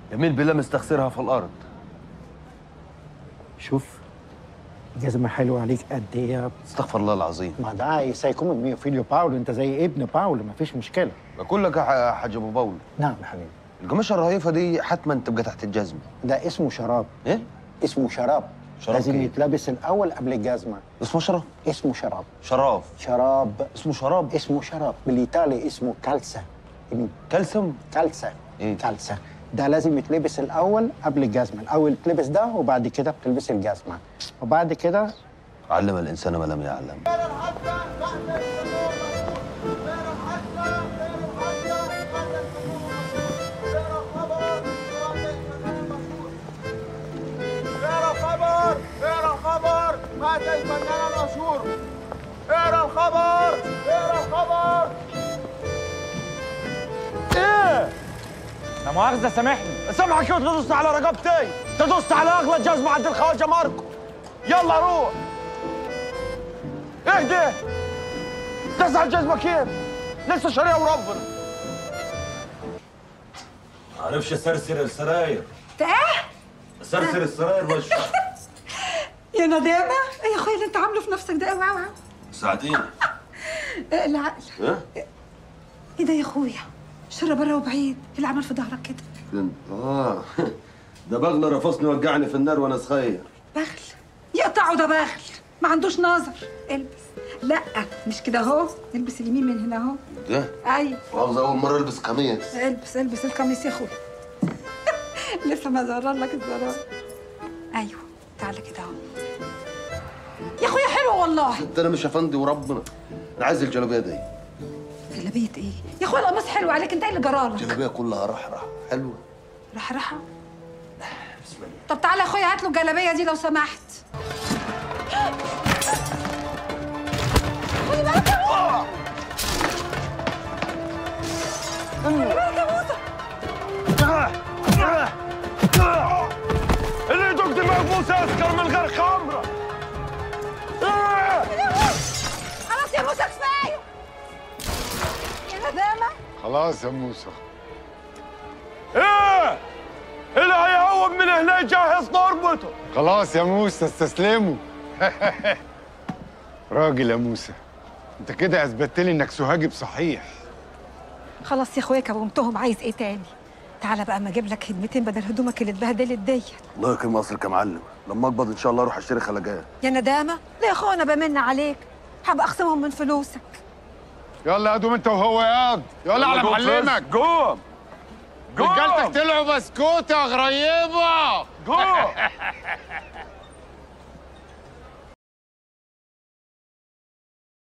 يمين بالله مستخسرها في الارض شوف جزمة حلوة عليك قد ايه يا استغفر الله العظيم ما ده سيكون ميو فيليو باولو انت زي ابن باولو مفيش مشكلة بقول لك يا ح- حاج ابو باول نعم يا حبيبي القماشه الرهيفه دي حتما تبقى تحت الجزمه ده اسمه شراب ايه اسمه شراب شراب لازم إيه؟ يتلبس الأول قبل الجزمة اسمه شراب اسمه شراب شراف شراب اسمه شراب اسمه شراب بالإيطالي اسمه كالسا كلسم كالسا إيه؟ كالسا ده لازم يتلبس الأول قبل الجزمة الأول تلبس ده وبعد كده بتلبس الجزمة وبعد كده علم الانسان ما لم يعلم اقرا الخبر اقرا الخبر مات الفنان المشهور اقرا الخبر اقرا الخبر ايه لا مؤاخذة سامحني سامحك كيف تدوس على رقبتي تدوس على اغلى جزمة عند الخواجة ماركو يلا روح اهدى تسع الجزمة كيف لسه شاريها وربنا عارفش اسرسر السراير ايه اسرسر السراير مش يا ندامه ايه يا اخويا اللي انت عامله في نفسك ده قوي قوي ساعديني قوي العقل ها ايه ده يا اخويا شره بره وبعيد إيه اللي عمل في ظهرك كده فين اه ده بغل رفصني وقعني في النار وانا صغير بغل يقطعه ده بغل ما عندوش نظر البس لا مش كده اهو البس اليمين من هنا اهو ده ايوه عاوز اول مره البس قميص البس البس القميص يا اخويا لسه ما زرر لك الزرار ايوه تعالى كده اهو يا اخويا حلو والله ده انا مش افندي وربنا انا عايز الجلابيه دي جلابيه ايه يا اخويا القميص حلو عليك انت ايه اللي جرالك الجلابيه كلها رحرح حلوه راح راح طب تعالى يا اخويا هات له الجلابيه دي لو سمحت خلي بالك يا موسى خلي بالك يا موسى اللي يدق دماغ موسى يسكر من غير خمرة خلاص يا موسى كفايه يا ندامه خلاص يا موسى ايه اللي هيهوب من هنا يجهز نربطه خلاص يا موسى استسلموا راجل يا موسى انت كده اثبتت لي انك سوهاجب صحيح خلاص يا اخويا كومتهم عايز ايه تاني تعالى بقى اما اجيب لك هدمتين بدل هدومك اللي اتبهدلت ديت الله يكرم اصلك يا معلم لما اقبض ان شاء الله اروح اشتري خلاجات يا ندامه لا يا اخويا انا بمن عليك هبقى اخصمهم من فلوسك يلا يا دوم انت وهو ياض يلا على قوم معلمك فز. قوم قوم رجالتك طلعوا بسكوت يا غريبه قوم